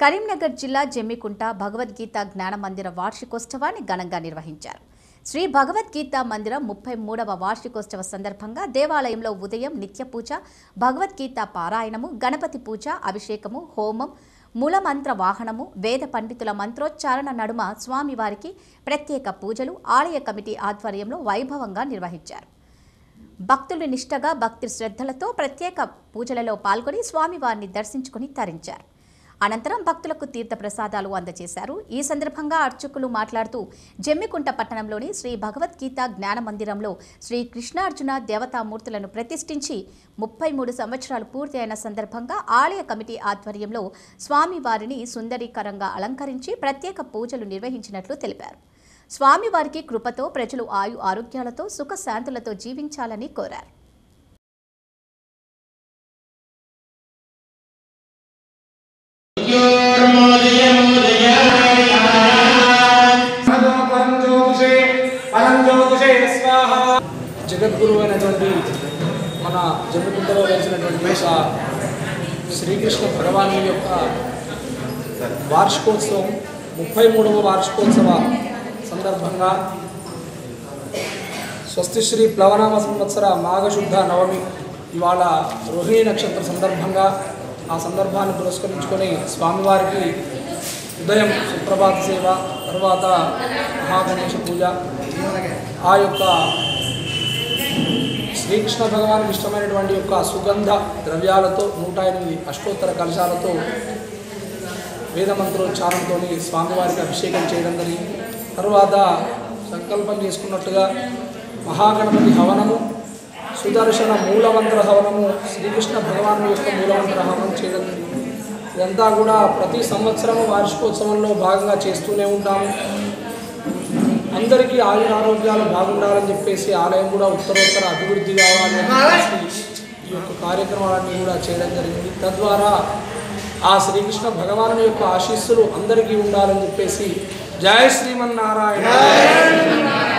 కరీంనగర్ జిల్లా జమ్మికుంట భగవద్గీత జ్ఞాన మందిర వార్షికోత్సవాన్ని ఘనంగా నిర్వహించారు శ్రీ భగవద్గీత మందిరం ముప్పై మూడవ వార్షికోత్సవ సందర్భంగా దేవాలయంలో ఉదయం నిత్య పూజ భగవద్గీత పారాయణము గణపతి పూజ అభిషేకము హోమం మూలమంత్ర వాహనము వేద పండితుల మంత్రోచ్చారణ నడుమ స్వామివారికి ప్రత్యేక పూజలు ఆలయ కమిటీ ఆధ్వర్యంలో వైభవంగా నిర్వహించారు భక్తులు నిష్టగా భక్తి శ్రద్ధలతో ప్రత్యేక పూజలలో పాల్గొని స్వామివారిని దర్శించుకుని తరించారు అనంతరం భక్తులకు తీర్థ ప్రసాదాలు అందజేశారు ఈ సందర్భంగా అర్చకులు మాట్లాడుతూ జమ్మికుంట పట్టణంలోని శ్రీ భగవద్గీత జ్ఞాన మందిరంలో శ్రీ కృష్ణార్జున దేవతామూర్తులను ప్రతిష్ఠించి ముప్పై మూడు సంవత్సరాలు పూర్తి అయిన సందర్భంగా ఆలయ కమిటీ ఆధ్వర్యంలో స్వామివారిని సుందరీకరంగా అలంకరించి ప్రత్యేక పూజలు నిర్వహించినట్లు తెలిపారు స్వామివారికి కృపతో ప్రజలు ఆయు ఆరోగ్యాలతో సుఖశాంతులతో జీవించాలని కోరారు జగద్గురు అయినటువంటి మన జమ్మికుంటలో వెలిసినటువంటి ఒక శ్రీకృష్ణ భగవాను యొక్క వార్షికోత్సవం ముప్పై మూడవ వార్షికోత్సవ సందర్భంగా స్వస్తి శ్రీ ప్లవనామ సంవత్సర మాఘశుద్ధ నవమి ఇవాళ రోహిణి నక్షత్ర సందర్భంగా ఆ సందర్భాన్ని పురస్కరించుకొని స్వామివారికి ఉదయం సుప్రభాత సేవ తర్వాత మహాగణేశ పూజ ఆ యొక్క శ్రీకృష్ణ భగవానికి ఇష్టమైనటువంటి యొక్క సుగంధ ద్రవ్యాలతో నూట ఎనిమిది అష్టోత్తర కలశాలతో వేదమంత్రోచ్చారంతో స్వామివారికి అభిషేకం చేయడం జరిగింది తర్వాత సంకల్పం చేసుకున్నట్టుగా మహాగణపతి హవనము సుదర్శన మూలమంత్ర హవనము శ్రీకృష్ణ భగవాను యొక్క మూలమంత్ర హవనం చేయడం జరిగింది ఇదంతా కూడా ప్రతి సంవత్సరము వార్షికోత్సవంలో భాగంగా చేస్తూనే ఉంటాము అందరికీ ఆయుర ఆరోగ్యాలు బాగుండాలని చెప్పేసి ఆలయం కూడా ఉత్తరోత్తర అభివృద్ధి కావాలి అని చెప్పేసి ఈ యొక్క కార్యక్రమాలన్నీ కూడా చేయడం జరిగింది తద్వారా ఆ శ్రీకృష్ణ భగవాను యొక్క ఆశీస్సులు అందరికీ ఉండాలని చెప్పేసి జయ శ్రీమన్నారాయణ